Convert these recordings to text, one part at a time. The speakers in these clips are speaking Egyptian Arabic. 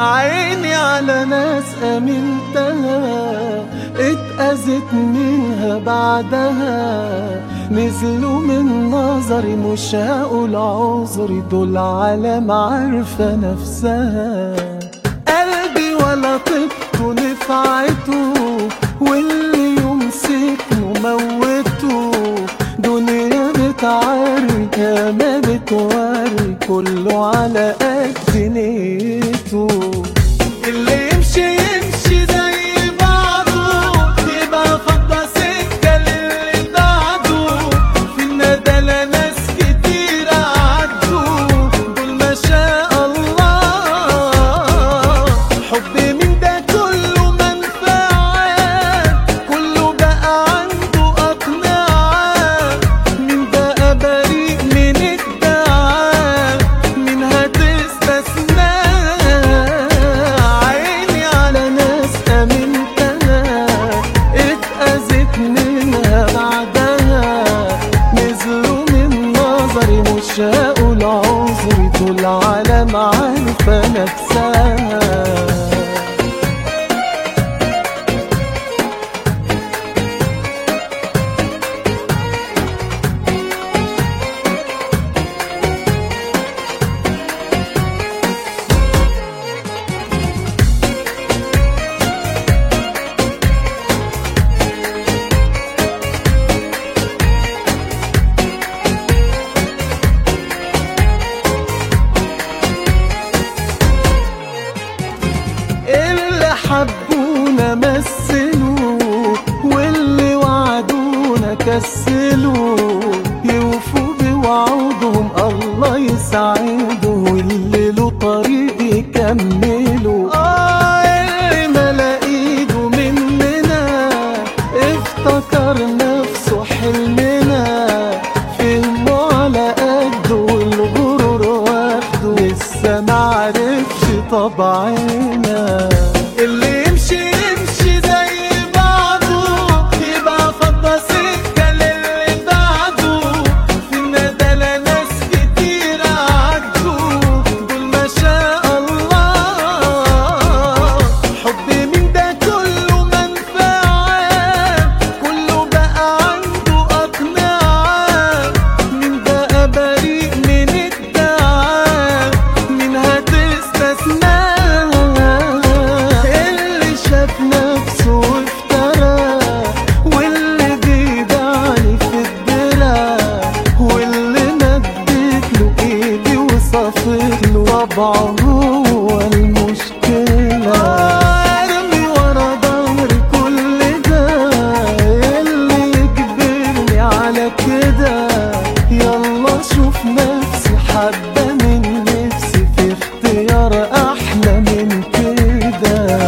عيني على ناس امنتها اتأذت منها بعدها نزلوا من نظري مش هقول عذري دول عالم عارفة نفسها قلبي ولا طبته نفعته واللي يمسكه موته دنيا بتعري ما بتوري كله على قد نيته اللي يمشي يمشي زي بعضه يبقى فضى سكة للي بعده في الندلة ناس كتير عدوا دول ما شاء الله حب من ده كله منفعة كله بقى عنده أقنعة من بقى بريء من الدعاء من هتستثنى عيني على ناس أمنتها اتأذت منها بعدها نزلوا من نظري مش هقول عذري دول عالم عارفة نفسها اللي حبونا مثلوا واللي وعدونا كسلوا يوفوا بوعودهم الله يسعدوا واللي له طريق يكملوا آه اللي ملا ايده مننا افتكر نفسه حلمنا فهمه على قده والغرور واخده لسه معرفش طبعنا اللي يمشي يمشي زي بعضه يبقى فضى سكة للي بعده في الندلة ناس كتير عدوا دول ما شاء الله حب من ده كله منفعة كله بقى عنده أقنعة من بقى بريء من الدعاء من هتستثنى اللي شاف نفسه وافترى واللي بيدعني في الدرع واللي مدت له ايدي وصفت له طبعه هو المشكلة ارمي ورا ظهري كل ده اللي يجبرني على كده يلا شوف نفسي حبة من نفسي في اختيار احلى من كده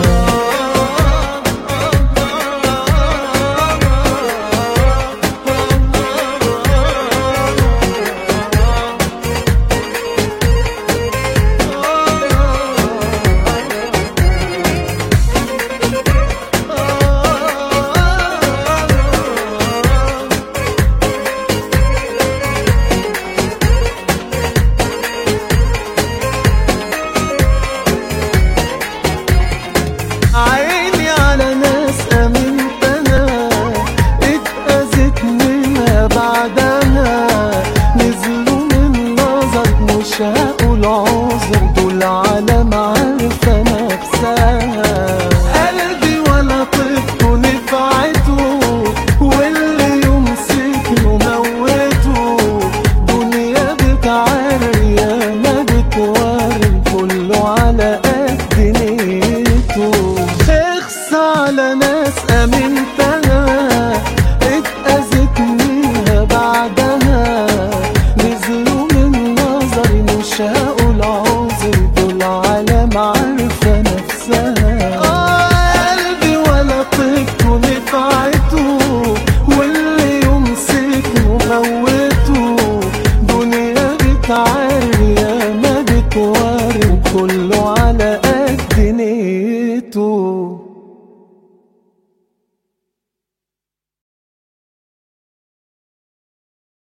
عيني على ناس امنتها اتأذت منها بعدها نزلوا من نظر مش هقول عذر دول عالم عارفة نفسها قلبي ولا طفته نفعته واللي يمسكه موته دنيا بتعري ما بتوري كله على قد نيته اخص على ناس امنتها اتأذت منها بعدها نزلوا من نظري مش